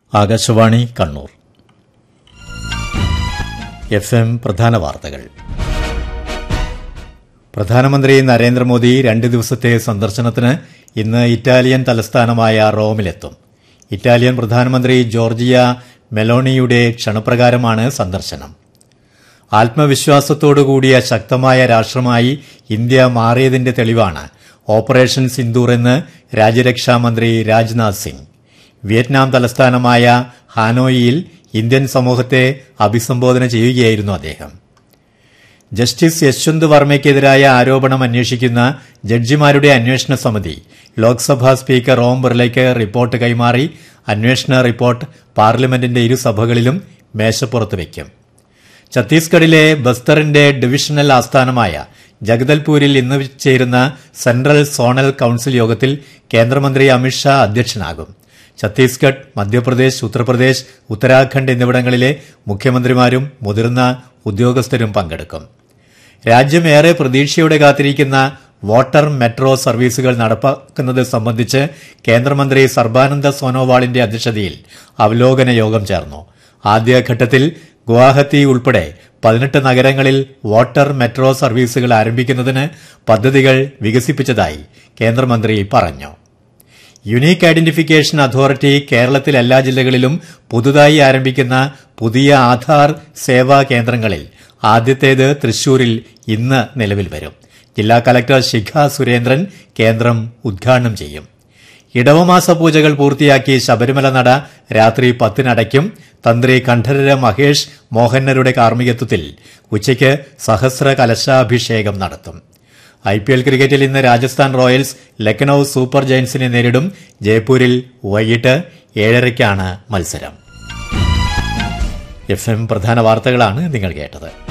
Akashvani Kannur F M പ്രധാന വാർത്തകൾ പ്രധാനമന്ത്രി നരേന്ദ്രമോദി രണ്ട് ദിവസത്തെ സന്ദർശനത്തിന് ഇന്ന് ഇറ്റാലിയൻ തലസ്ഥാനമായ റോമിലെത്തും ഇറ്റാലിയൻ പ്രധാനമന്ത്രി ജോർജിയ മെലോണിയുടെ ക്ഷണപ്രകാരമാണ് സന്ദർശനം ആത്മവിശ്വാസത്തോടുകൂടിയ ശക്തമായ രാഷ്ട്രമായി ഇന്ത്യ മാറിയതിന്റെ തെളിവാണ് ഓപ്പറേഷൻ സിന്ദൂർ എന്ന് രാജ്യരക്ഷാമന്ത്രി രാജ്നാഥ് സിംഗ് വിയറ്റ്നാം തലസ്ഥാനമായ ഹാനോയിയിൽ ഇന്ത്യൻ സമൂഹത്തെ അഭിസംബോധന ചെയ്യുകയായിരുന്നു അദ്ദേഹം ജസ്റ്റിസ് യശ്വന്ത് വർമ്മയ്ക്കെതിരായ ആരോപണം അന്വേഷിക്കുന്ന ജഡ്ജിമാരുടെ അന്വേഷണ സമിതി ലോക്സഭാ സ്പീക്കർ ഓം ബിർളയ്ക്ക് റിപ്പോർട്ട് കൈമാറി അന്വേഷണ റിപ്പോർട്ട് പാർലമെന്റിന്റെ ഇരുസഭകളിലും മേശപ്പുറത്ത് വയ്ക്കും ഛത്തീസ്ഗഡിലെ ബസ്തറിന്റെ ഡിവിഷണൽ ആസ്ഥാനമായ ജഗദൽപൂരിൽ ഇന്ന് ചേരുന്ന സെൻട്രൽ സോണൽ കൌൺസിൽ യോഗത്തിൽ കേന്ദ്രമന്ത്രി അമിത്ഷാ അധ്യക്ഷനാകും ഛത്തീസ്ഗഡ് മധ്യപ്രദേശ് ഉത്തർപ്രദേശ് ഉത്തരാഖണ്ഡ് എന്നിവിടങ്ങളിലെ മുഖ്യമന്ത്രിമാരും മുതിർന്ന ഉദ്യോഗസ്ഥരും പങ്കെടുക്കും രാജ്യം ഏറെ പ്രതീക്ഷയോടെ കാത്തിരിക്കുന്ന വാട്ടർ മെട്രോ സർവീസുകൾ നടപ്പാക്കുന്നത് സംബന്ധിച്ച് കേന്ദ്രമന്ത്രി സർബാനന്ദ സോനോവാളിന്റെ അധ്യക്ഷതയിൽ അവലോകന യോഗം ചേർന്നു ആദ്യഘട്ടത്തിൽ ഗുവാഹത്തി ഉൾപ്പെടെ പതിനെട്ട് നഗരങ്ങളിൽ വാട്ടർ മെട്രോ സർവീസുകൾ ആരംഭിക്കുന്നതിന് പദ്ധതികൾ വികസിപ്പിച്ചതായി കേന്ദ്രമന്ത്രി പറഞ്ഞു യുണീക്ക് ഐഡന്റിഫിക്കേഷൻ അതോറിറ്റി കേരളത്തിൽ എല്ലാ ജില്ലകളിലും പുതുതായി ആരംഭിക്കുന്ന പുതിയ ആധാർ സേവാ കേന്ദ്രങ്ങളിൽ ആദ്യത്തേത് തൃശൂരിൽ ഇന്ന് നിലവിൽ വരും ജില്ലാ കലക്ടർ ശിഖ സുരേന്ദ്രൻ കേന്ദ്രം ഉദ്ഘാടനം ചെയ്യും ഇടവമാസ പൂജകൾ പൂർത്തിയാക്കി ശബരിമല നട രാത്രി പത്തിനടയ്ക്കും തന്ത്രി കണ്ഠരര മഹേഷ് മോഹന്നരുടെ കാർമ്മികത്വത്തിൽ ഉച്ചയ്ക്ക് സഹസ്ര കലശാഭിഷേകം നടത്തും ഐ പി എൽ ക്രിക്കറ്റിൽ ഇന്ന് രാജസ്ഥാൻ റോയൽസ് ലക്നൌ സൂപ്പർ ജയൻസിനെ നേരിടും ജയ്പൂരിൽ വൈകിട്ട് ഏഴരയ്ക്കാണ് മത്സരം എഫ് എം പ്രധാന വാർത്തകളാണ് നിങ്ങൾ കേട്ടത്